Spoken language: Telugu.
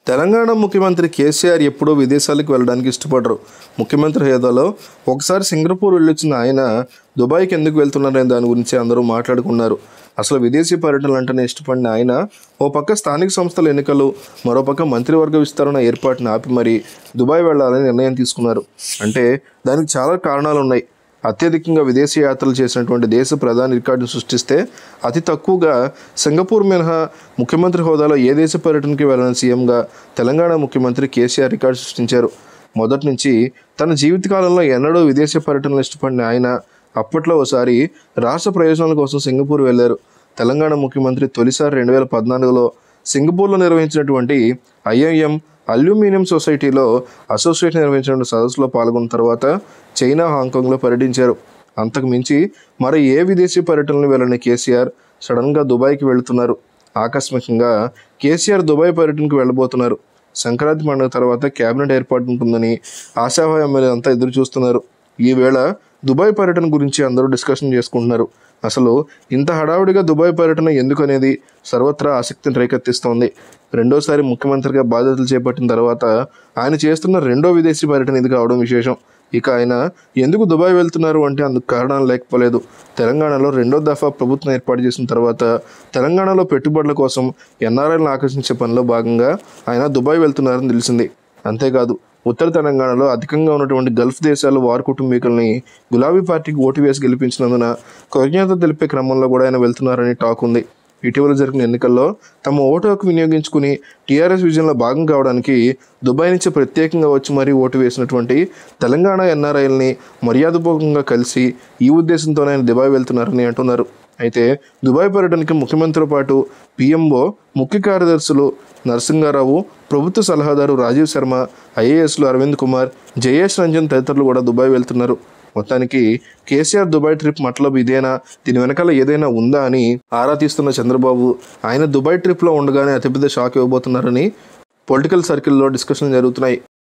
తెలంగాణ ముఖ్యమంత్రి కేసీఆర్ ఎప్పుడూ విదేశాలకు వెళ్ళడానికి ఇష్టపడరు ముఖ్యమంత్రి హోదాలో ఒకసారి సింగపూర్ వెళ్ళొచ్చిన ఆయన దుబాయ్కి ఎందుకు వెళ్తున్నారనే దాని గురించి అందరూ మాట్లాడుకున్నారు అసలు విదేశీ పర్యటనలు అంటేనే ఇష్టపడిన ఆయన ఓ పక్క స్థానిక సంస్థల ఎన్నికలు మరోపక్క మంత్రివర్గ విస్తరణ ఏర్పాటును ఆపి మరీ దుబాయ్ వెళ్ళాలని నిర్ణయం తీసుకున్నారు అంటే దానికి చాలా కారణాలు ఉన్నాయి అత్యధికంగా విదేశీ యాత్రలు చేసినటువంటి దేశ ప్రధాని రికార్డును సృష్టిస్తే అతి తక్కువగా సింగపూర్ మినహా ముఖ్యమంత్రి హోదాలో ఏ దేశ పర్యటనకి వెళ్ళని సీఎంగా తెలంగాణ ముఖ్యమంత్రి కేసీఆర్ రికార్డు సృష్టించారు మొదటి నుంచి తన జీవితకాలంలో ఎన్నడూ విదేశీ పర్యటనలు ఇష్టపడిన ఆయన అప్పట్లో ఒకసారి రాష్ట్ర ప్రయోజనాల కోసం సింగపూర్ వెళ్ళారు తెలంగాణ ముఖ్యమంత్రి తొలిసారి రెండు వేల పద్నాలుగులో సింగపూర్లో నిర్వహించినటువంటి ఐఐఎం అల్యూమినియం సొసైటీలో అసోసియేషన్ నిర్వహించిన సదస్సులో పాల్గొన్న తర్వాత చైనా హాంకాంగ్లో పర్యటించారు అంతకు మించి మరి ఏ విదేశీ పర్యటనలు వెళ్ళని కేసీఆర్ సడన్గా దుబాయ్కి వెళుతున్నారు ఆకస్మికంగా కేసీఆర్ దుబాయ్ పర్యటనకు వెళ్ళబోతున్నారు సంక్రాంతి పండుగ తర్వాత కేబినెట్ ఏర్పాటు ఉంటుందని ఆశాభావ ఎమ్మెల్యే అంతా ఎదురు చూస్తున్నారు ఈ వేళ దుబాయ్ పర్యటన గురించి అందరూ డిస్కషన్ చేసుకుంటున్నారు అసలు ఇంత హడావుడిగా దుబాయ్ పర్యటన ఎందుకు అనేది సర్వత్రా ఆసక్తిని రేకెత్తిస్తోంది రెండోసారి ముఖ్యమంత్రిగా బాధ్యతలు చేపట్టిన తర్వాత ఆయన చేస్తున్న రెండో విదేశీ పర్యటన ఇది కావడం విశేషం ఇక ఆయన ఎందుకు దుబాయ్ వెళ్తున్నారు అంటే అందుకు కారణాలు లేకపోలేదు తెలంగాణలో రెండో దఫా ప్రభుత్వం ఏర్పాటు చేసిన తర్వాత తెలంగాణలో పెట్టుబడుల కోసం ఎన్ఆర్ఐలను ఆకర్షించే పనిలో భాగంగా ఆయన దుబాయ్ వెళ్తున్నారని తెలిసింది అంతేకాదు ఉత్తర తెలంగాణలో అధికంగా ఉన్నటువంటి గల్ఫ్ దేశాల వారు కుటుంబీకుల్ని గులాబీ పార్టీకి ఓటు వేసి గెలిపించినందున కృతజ్ఞత తెలిపే క్రమంలో కూడా ఆయన వెళ్తున్నారని టాక్ ఉంది ఇటీవల జరిగిన ఎన్నికల్లో తమ ఓటు హక్కు వినియోగించుకుని టీఆర్ఎస్ విజయంలో భాగం కావడానికి దుబాయ్ నుంచి ప్రత్యేకంగా వచ్చి మరీ ఓటు వేసినటువంటి తెలంగాణ ఎన్ఆర్ఐల్ని మర్యాదపూర్వకంగా కలిసి ఈ ఉద్దేశంతోనే ఆయన దుబాయ్ వెళ్తున్నారని అంటున్నారు అయితే దుబాయ్ పర్యటనకి ముఖ్యమంత్రితో పాటు పిఎంఓ ముఖ్య కార్యదర్శులు నరసింగారావు ప్రభుత్వ సలహాదారు రాజీవ్ శర్మ ఐఏఎస్లు అరవింద్ కుమార్ జయేష్ రంజన్ తదితరులు కూడా దుబాయ్ వెళ్తున్నారు మొత్తానికి కేసీఆర్ దుబాయ్ ట్రిప్ మతలబ్ ఇదేనా దీని వెనకాల ఏదైనా ఉందా అని ఆరా తీస్తున్న చంద్రబాబు ఆయన దుబాయ్ ట్రిప్లో ఉండగానే అతిపెద్ద షాక్ ఇవ్వబోతున్నారని పొలిటికల్ సర్కిల్లో డిస్కషన్ జరుగుతున్నాయి